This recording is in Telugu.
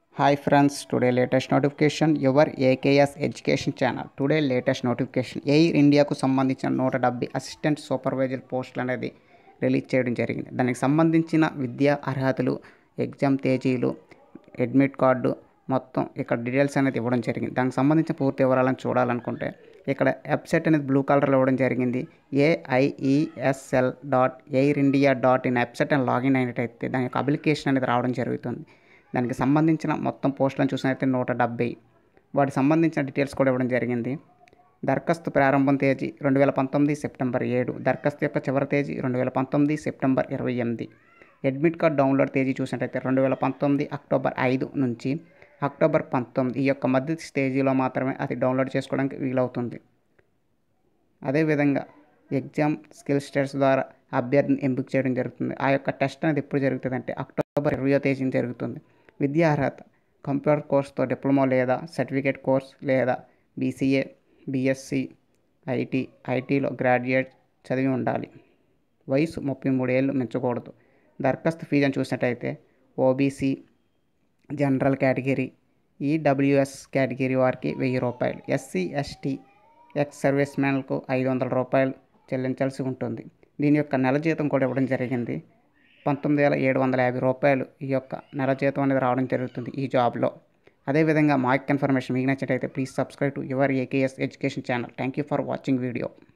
Hi friends, today latest notification your AKS education channel today latest notification Air ఇండియాకు సంబంధించిన నూట డెబ్బై అసిస్టెంట్ సూపర్వైజర్ పోస్టులు అనేది రిలీజ్ చేయడం జరిగింది దానికి సంబంధించిన విద్యా అర్హతలు ఎగ్జామ్ తేదీలు అడ్మిట్ కార్డు మొత్తం ఇక్కడ డీటెయిల్స్ అనేది ఇవ్వడం జరిగింది దానికి సంబంధించిన పూర్తి వివరాలను చూడాలనుకుంటే ఇక్కడ వెబ్సైట్ అనేది బ్లూ కలర్లో ఇవ్వడం జరిగింది AIESL dot Air India dot in website అని లాగిన్ అయినట్టయితే దాని యొక్క అప్లికేషన్ అనేది రావడం జరుగుతుంది దానికి సంబంధించిన మొత్తం పోస్టులను చూసినట్లయితే నూట డెబ్బై వాటికి సంబంధించిన డీటెయిల్స్ కూడా ఇవ్వడం జరిగింది దరఖాస్తు ప్రారంభం తేదీ రెండు వేల పంతొమ్మిది సెప్టెంబర్ ఏడు దరఖాస్తు యొక్క చివరి తేదీ రెండు వేల పంతొమ్మిది సెప్టెంబర్ ఇరవై ఎనిమిది అడ్మిట్ కార్డ్ డౌన్లోడ్ తేదీ చూసినట్టయితే రెండు వేల పంతొమ్మిది అక్టోబర్ ఐదు నుంచి అక్టోబర్ పంతొమ్మిది ఈ యొక్క మధ్య తేదీలో మాత్రమే అది డౌన్లోడ్ చేసుకోవడానికి వీలవుతుంది అదేవిధంగా ఎగ్జామ్ స్కిల్స్ టెస్ట్ ద్వారా అభ్యర్థిని ఎంపిక చేయడం జరుగుతుంది ఆ యొక్క టెస్ట్ అనేది ఎప్పుడు జరుగుతుంది అంటే అక్టోబర్ ఇరవయో తేదీన జరుగుతుంది విద్యా అర్హత కంప్యూటర్ కోర్స్తో డిప్లొమా లేదా సర్టిఫికేట్ కోర్స్ లేదా బీసీఏ బీఎస్సీ ఐటీ ఐటీలో గ్రాడ్యుయేట్ చదివి ఉండాలి వయసు ముప్పై మూడు ఏళ్ళు మించకూడదు దరఖాస్తు ఫీజు అని చూసినట్టయితే OBC general category EWS category వారికి వెయ్యి రూపాయలు ఎస్సీ ఎస్టీ ఎక్స్ సర్వీస్ మ్యాన్లకు ఐదు వందల రూపాయలు చెల్లించాల్సి ఉంటుంది దీని యొక్క నెల జీతం కూడా ఇవ్వడం జరిగింది పంతొమ్మిది వేల ఏడు వందల యాభై రూపాయలు ఈ యొక్క నెల జీతం అనేది రావడం జరుగుతుంది ఈ జాబ్లో అదేవిధంగా మా యొక్క ఇన్ఫర్మేషన్ మీకు నచ్చినట్టయితే please subscribe to your AKS education channel thank you for watching video